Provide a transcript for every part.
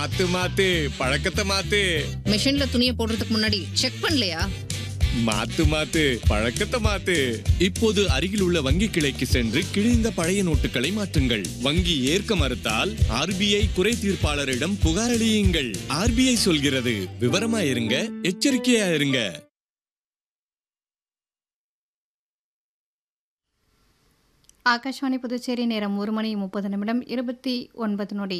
மாத்து மாத்து பழக்கத்தை மாத்து மிஷின்ல துணியை போடுறதுக்கு முன்னாடி செக் பண்ணலையா மாத்து மாத்து பழக்கத்தை மாத்து இப்போது அருகில் உள்ள வங்கி கிளைக்கு சென்று கிழிந்த பழைய நோட்டுகளை மாற்றுங்கள் வங்கி ஏற்க மறுத்தால் ஆர்பிஐ குறை தீர்ப்பாளரிடம் புகார் அளியுங்கள் ஆர்பிஐ சொல்கிறது விவரமா இருங்க எச்சரிக்கையா இருங்க ஆகாஷ்வாணி புதுச்சேரி நேரம் ஒரு மணி முப்பது நிமிடம் இருபத்தி ஒன்பது நொடி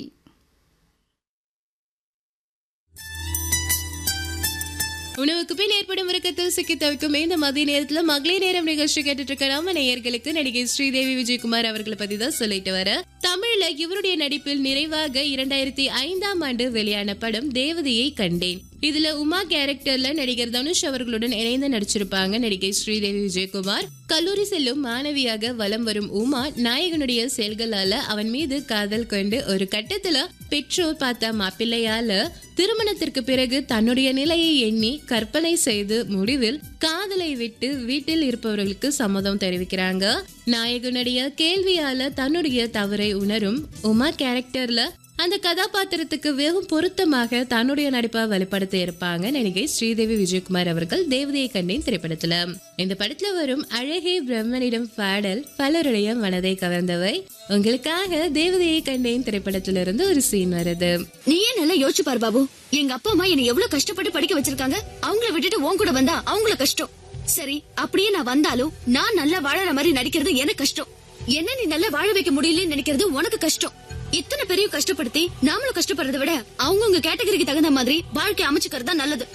உணவுக்கு பின் ஏற்படும் உறக்கத்தில் சிக்கி தவிக்கும் இந்த மதிய நேரத்துல மகளிர் நேரம் நிகழ்ச்சி கேட்டுட்டு இருக்க நம்ம நேயர்களுக்கு நடிகை ஸ்ரீதேவி விஜயகுமார் அவர்களை பத்தி தான் சொல்லிட்டு வர தமிழ்ல இவருடைய நடிப்பில் நிறைவாக இரண்டாயிரத்தி ஐந்தாம் ஆண்டு வெளியான படம் தேவதையை கண்டேன் இதுல உமா கேரக்டர்ல நடிகர் தனுஷ் அவர்களுடன் இணைந்து நடிச்சிருப்பாங்க நடிகை ஸ்ரீதேவி விஜயகுமார் கல்லூரி செல்லும் மாணவியாக வலம் வரும் உமா நாயகனுடைய செயல்களால அவன் மீது காதல் கொண்டு ஒரு கட்டத்துல பெற்றோர் பார்த்த மாப்பிள்ளையால திருமணத்திற்கு பிறகு தன்னுடைய நிலையை எண்ணி கற்பனை செய்து முடிவில் காதலை விட்டு வீட்டில் இருப்பவர்களுக்கு சம்மதம் தெரிவிக்கிறாங்க நாயகனுடைய கேள்வியால தன்னுடைய தவறை உணரும் உமா கேரக்டர்ல அந்த கதாபாத்திரத்துக்கு வெறும் பொருத்தமாக தன்னுடைய நடிப்பை வெளிப்படுத்தி இருப்பாங்க நடிகை ஸ்ரீதேவி விஜயகுமார் அவர்கள் தேவதையை கண்டேன் திரைப்படத்துல இந்த படத்துல வரும் அழகே பிரம்மனிடம் பாடல் பலருடைய மனதை கவர்ந்தவை உங்களுக்காக தேவதையை கண்டேன் திரைப்படத்திலிருந்து ஒரு சீன் வருது நீயே நல்லா யோசிச்சு பாரு பாபு எங்க அப்பா அம்மா என்ன எவ்வளவு கஷ்டப்பட்டு படிக்க வச்சிருக்காங்க அவங்கள விட்டுட்டு உன் கூட வந்தா அவங்கள கஷ்டம் சரி அப்படியே நான் வந்தாலும் நான் நல்லா வாழற மாதிரி நடிக்கிறது எனக்கு கஷ்டம் என்ன நீ நல்லா வாழ வைக்க முடியலன்னு நினைக்கிறது உனக்கு கஷ்டம் இத்தனை பெரிய கஷ்டப்படுத்தி நாமளும் கஷ்டப்படுறதை விட அவங்கவுங்க கேட்டகரிக்கு தகுந்த மாதிரி வாழ்க்கை அமைச்சுக்கிறது தான் நல்லது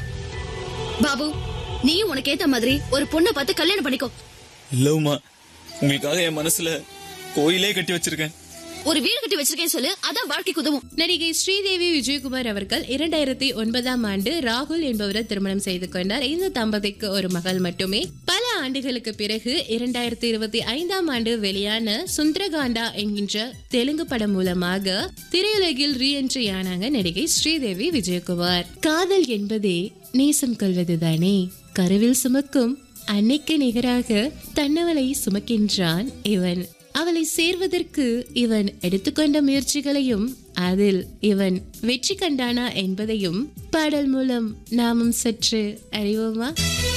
பாபு நீ உனக்கு ஏத்த மாதிரி ஒரு பொண்ணை பார்த்து கல்யாணம் பண்ணிக்கோ இல்ல உமா உங்களுக்காக என் மனசுல கோயிலே கட்டி வச்சிருக்கேன் ஒரு வீடு கட்டி வச்சிருக்கேன்னு சொல்லு அதான் வாழ்க்கைக்கு உதவும் நடிகை ஸ்ரீதேவி விஜயகுமார் அவர்கள் இரண்டாயிரத்தி ஒன்பதாம் ஆண்டு ராகுல் என்பவரை திருமணம் செய்து கொண்டார் இந்த தம்பதிக்கு ஒரு மகள் மட்டுமே பல ஆண்டுகளுக்கு பிறகு இரண்டாயிரத்தி இருபத்தி ஐந்தாம் ஆண்டு வெளியான சுந்தரகாண்டா என்கின்ற தெலுங்கு படம் மூலமாக திரையுலகில் ரீஎன்ட்ரி ஆனாங்க நடிகை ஸ்ரீதேவி விஜயகுமார் காதல் என்பதே நேசம் கொள்வதுதானே கருவில் சுமக்கும் அன்னைக்கு நிகராக தன்னவளை சுமக்கின்றான் இவன் அவளை சேர்வதற்கு இவன் எடுத்துக்கொண்ட முயற்சிகளையும் அதில் இவன் வெற்றி கண்டானா என்பதையும் பாடல் மூலம் நாமும் சற்று அறிவோமா